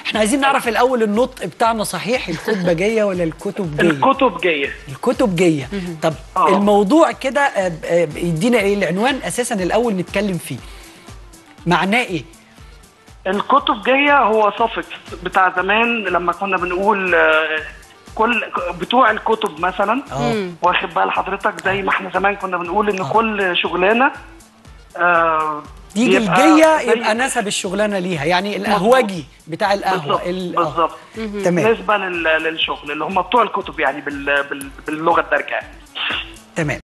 احنا عايزين نعرف الاول النطق بتاعنا صحيح الكتبجيه ولا الكتبجيه الكتب جايه الكتبجيه طب آه. الموضوع كده آه، آه، يدينا ايه العنوان اساسا الاول نتكلم فيه معناه ايه الكتب جايه هو صفت بتاع زمان لما كنا بنقول آه، كل بتوع الكتب مثلا اه واخد بال حضرتك زي ما احنا زمان كنا بنقول ان كل شغلانه آه دي بيبقى جلجيه زي- يبقى نسب الشغلانه ليها يعني القهوجي بتاع القهوه بالظبط ال- آه. بالظبط تمام نسبه لل- للشغل اللي هم بتوع الكتب يعني بال- بال- باللغه الدارجه يعني تمام